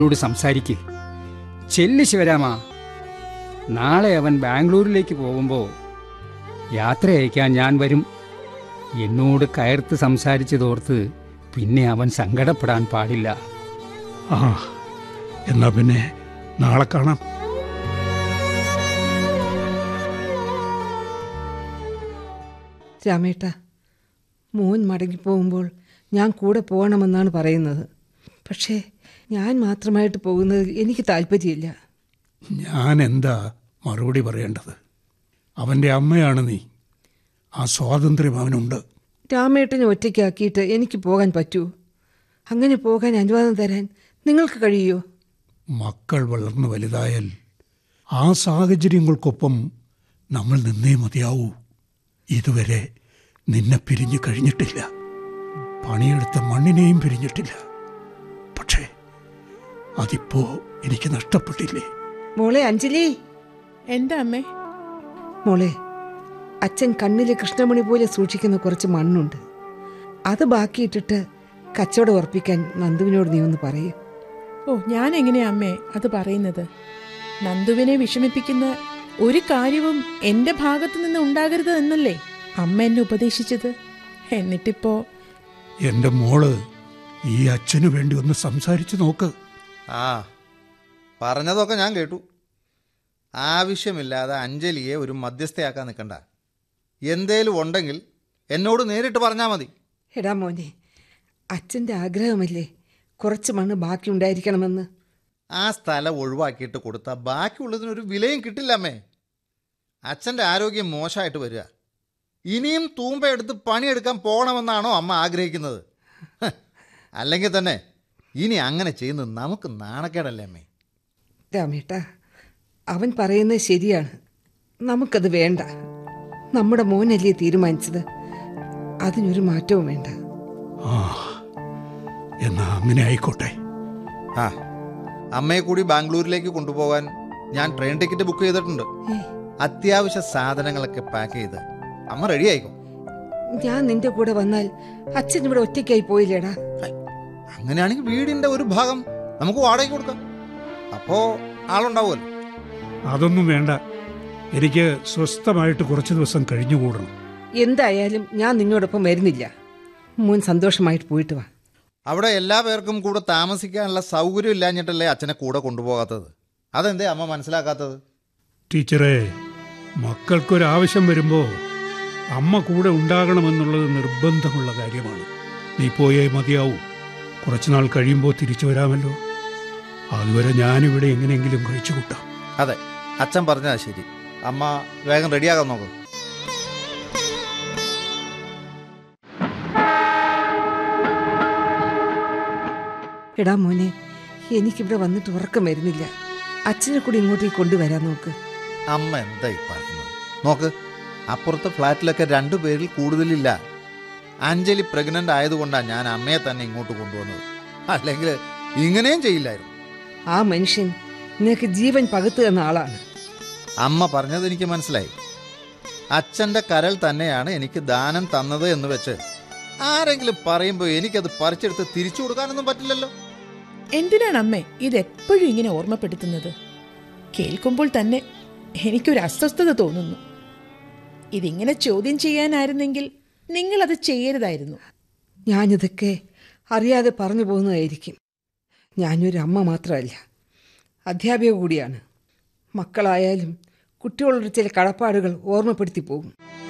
ോട് സംസാരിക്ക് ചെല്ലി ശിവരാമ നാളെ അവൻ ബാംഗ്ലൂരിലേക്ക് പോകുമ്പോൾ യാത്ര അയക്കാൻ ഞാൻ വരും എന്നോട് കയർത്ത് സംസാരിച്ചതോർത്ത് പിന്നെ അവൻ സങ്കടപ്പെടാൻ പാടില്ല ആ എന്നാ പിന്നെ നാളെ കാണാം രാമേട്ട മോൻ മടങ്ങിപ്പോകുമ്പോൾ ഞാൻ കൂടെ പോകണമെന്നാണ് പറയുന്നത് പക്ഷേ ഞാൻ മാത്രമായിട്ട് പോകുന്നത് എനിക്ക് താല്പര്യമില്ല ഞാൻ എന്താ മറുപടി പറയേണ്ടത് അവൻ്റെ അമ്മയാണ് നീ ആ സ്വാതന്ത്ര്യം അവനുണ്ട് രാമേട്ടനെ ഒറ്റയ്ക്കാക്കിയിട്ട് എനിക്ക് പോകാൻ പറ്റുമോ അങ്ങനെ പോകാൻ അനുവാദം തരാൻ നിങ്ങൾക്ക് കഴിയുമോ മക്കൾ വളർന്നു വലുതായാൽ ആ സാഹചര്യങ്ങൾക്കൊപ്പം നമ്മൾ നിന്നേ മതിയാവൂ ഇതുവരെ നിന്നെ പിരിഞ്ഞു കഴിഞ്ഞിട്ടില്ല പണിയെടുത്ത മണ്ണിനെയും പിരിഞ്ഞിട്ടില്ല പക്ഷേ അതിപ്പോ എനിക്ക് നഷ്ടപ്പെട്ടില്ലേ മോളെ അഞ്ജലി എന്താ അമ്മേ മോളെ അച്ഛൻ കണ്ണിലെ കൃഷ്ണമണി പോലെ സൂക്ഷിക്കുന്ന കുറച്ച് മണ്ണുണ്ട് അത് ബാക്കിയിട്ടിട്ട് കച്ചവടം ഉറപ്പിക്കാൻ നന്ദുവിനോട് നീ ഒന്ന് പറയൂ ഓ ഞാൻ എങ്ങനെയാ അമ്മേ അത് പറയുന്നത് നന്ദുവിനെ വിഷമിപ്പിക്കുന്ന ഒരു കാര്യവും എന്റെ ഭാഗത്തു നിന്ന് ഉണ്ടാകരുത് എന്നല്ലേ അമ്മ എന്നെ ഉപദേശിച്ചത് എന്നിട്ടിപ്പോ എന്റെ മോള് ഈ അച്ഛനു വേണ്ടി ഒന്ന് സംസാരിച്ചു നോക്ക് ആ പറഞ്ഞതൊക്കെ ഞാൻ കേട്ടു ആവശ്യമില്ലാതെ അഞ്ജലിയെ ഒരു മധ്യസ്ഥയാക്കാൻ നിൽക്കണ്ട എന്തേലും ഉണ്ടെങ്കിൽ എന്നോട് നേരിട്ട് പറഞ്ഞാൽ മതി എടാ മോനെ അച്ഛൻ്റെ ആഗ്രഹമല്ലേ കുറച്ച് മണ്ണ് ബാക്കി ഉണ്ടായിരിക്കണമെന്ന് ആ സ്ഥലം ഒഴിവാക്കിയിട്ട് കൊടുത്താൽ ബാക്കിയുള്ളതിനൊരു വിലയും കിട്ടില്ല അമ്മേ അച്ഛൻ്റെ ആരോഗ്യം മോശമായിട്ട് വരിക ഇനിയും തൂമ്പ എടുത്ത് പണിയെടുക്കാൻ പോകണമെന്നാണോ അമ്മ ആഗ്രഹിക്കുന്നത് ഹ്, അല്ലെങ്കിൽ തന്നെ ഇനി അങ്ങനെ ചെയ്യുന്നത് നമുക്ക് നാണക്കേടല്ലേ അമ്മേ രാമേട്ട അവൻ പറയുന്നത് ശരിയാണ് നമുക്കത് വേണ്ട നമ്മുടെ മോനല്ലേ തീരുമാനിച്ചത് അതിനൊരു മാറ്റവും വേണ്ട ആ എന്നാ അങ്ങനെ ആയിക്കോട്ടെ ആ അമ്മയെ കൂടി ബാംഗ്ലൂരിലേക്ക് കൊണ്ടുപോകാൻ ഞാൻ ട്രെയിൻ ടിക്കറ്റ് ബുക്ക് ചെയ്തിട്ടുണ്ട് ഏ, അത്യാവശ്യ സാധനങ്ങളൊക്കെ പാക്ക് ചെയ്ത് അമ്മ റെഡി ആയിക്കോ ഞാൻ നിന്റെ കൂടെ വന്നാൽ അച്ഛൻ ഇവിടെ ഒറ്റയ്ക്കായി പോയില്ലേടാ അങ്ങനെയാണെങ്കിൽ വീടിന്റെ ഒരു ഭാഗം നമുക്ക് വാടകയ്ക്ക് കൊടുക്കാം അപ്പോ ആളുണ്ടാവുമല്ലോ അതൊന്നും വേണ്ട എനിക്ക് സ്വസ്ഥമായിട്ട് കുറച്ച് ദിവസം കഴിഞ്ഞുകൂടണം എന്തായാലും ഞാൻ നിന്നോടൊപ്പം വരുന്നില്ല മോൻ സന്തോഷമായിട്ട് പോയിട്ട് വാ അവിടെ എല്ലാ പേർക്കും കൂടെ താമസിക്കാനുള്ള സൗകര്യം ഇല്ലാഞ്ഞിട്ടല്ലേ അച്ഛനെ കൂടെ കൊണ്ടുപോകാത്തത് അതെന്തേ അമ്മ മനസ്സിലാക്കാത്തത് ടീച്ചറെ മക്കൾക്കൊരാവശ്യം വരുമ്പോൾ അമ്മ കൂടെ ഉണ്ടാകണമെന്നുള്ളത് നിർബന്ധമുള്ള കാര്യമാണ് നീ പോയേ മതിയാവൂ കുറച്ചുനാൾ കഴിയുമ്പോൾ തിരിച്ചു വരാമല്ലോ അതുവരെ ഞാനിവിടെ എങ്ങനെയെങ്കിലും കഴിച്ചു കൂട്ടാം അതെ അച്ഛൻ പറഞ്ഞാ ശരി അമ്മ വേഗം റെഡിയാകാൻ നോക്കും എടാ മോനെ എനിക്കിവിടെ വന്നിട്ട് ഉറക്കം വരുന്നില്ല അച്ഛനെ കൂടി ഇങ്ങോട്ടേക്ക് കൊണ്ടുവരാൻ നോക്ക് അമ്മ എന്തായി പറയുന്നത് നോക്ക് അപ്പുറത്തെ ഫ്ലാറ്റിലൊക്കെ രണ്ടു പേരിൽ കൂടുതലില്ല അഞ്ജലി പ്രഗ്നന്റ് ആയതുകൊണ്ടാണ് ഞാൻ അമ്മയെ തന്നെ ഇങ്ങോട്ട് കൊണ്ടുവന്നത് അല്ലെങ്കിൽ ഇങ്ങനെയും ചെയ്യില്ലായിരുന്നു ആ മനുഷ്യൻ നിനക്ക് ജീവൻ പകുത്തു തന്ന ആളാണ് അമ്മ പറഞ്ഞത് എനിക്ക് മനസ്സിലായി അച്ഛൻ്റെ കരൾ തന്നെയാണ് എനിക്ക് ദാനം തന്നത് എന്ന് വെച്ച് ആരെങ്കിലും പറയുമ്പോൾ എനിക്കത് പറിച്ചെടുത്ത് തിരിച്ചു കൊടുക്കാനൊന്നും പറ്റില്ലല്ലോ എന്തിനാണ് അമ്മേ ഇത് എപ്പോഴും ഇങ്ങനെ ഓർമ്മപ്പെടുത്തുന്നത് കേൾക്കുമ്പോൾ തന്നെ എനിക്കൊരു അസ്വസ്ഥത തോന്നുന്നു ഇതിങ്ങനെ ചോദ്യം ചെയ്യാനായിരുന്നെങ്കിൽ നിങ്ങളത് ചെയ്യരുതായിരുന്നു ഞാനിതൊക്കെ അറിയാതെ പറഞ്ഞു പോകുന്നതായിരിക്കും ഞാനൊരു അമ്മ മാത്രമല്ല അധ്യാപിക കൂടിയാണ് മക്കളായാലും കുട്ടികളോട് ചില കടപ്പാടുകൾ ഓർമ്മപ്പെടുത്തി പോകും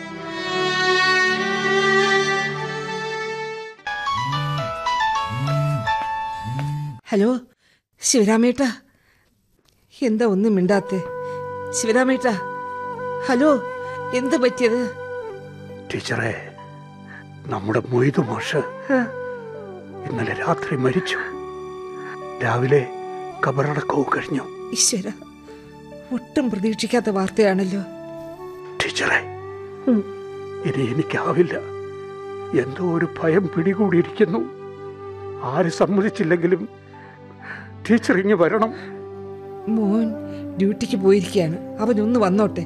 ഹലോ ശിവരാമേട്ട എന്താ ഒന്നും മിണ്ടാത്തെ ശിവരാമേട്ട ഹലോ എന്ത് പറ്റിയത് ടീച്ചറെ നമ്മുടെ മൊയ്തു മാഷ് ആ, ഇന്നലെ രാത്രി മരിച്ചു രാവിലെ കബറടക്കവും കഴിഞ്ഞു ഈശ്വര ഒട്ടും പ്രതീക്ഷിക്കാത്ത വാർത്തയാണല്ലോ ടീച്ചറെ ഉം. ഇനി എനിക്കാവില്ല എന്തോ ഒരു ഭയം പിടികൂടിയിരിക്കുന്നു ആര് സമ്മതിച്ചില്ലെങ്കിലും ടീച്ചർ ഇങ്ങ് വരണം മോൻ ഡ്യൂട്ടിക്ക് പോയിരിക്കുകയാണ് അവനൊന്ന് വന്നോട്ടെ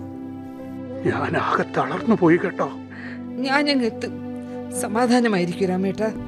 ഞാൻ ആകെ തളർന്നു പോയി കേട്ടോ ഞാനങ്ങ് എത്തും സമാധാനമായിരിക്കും രാമേട്ട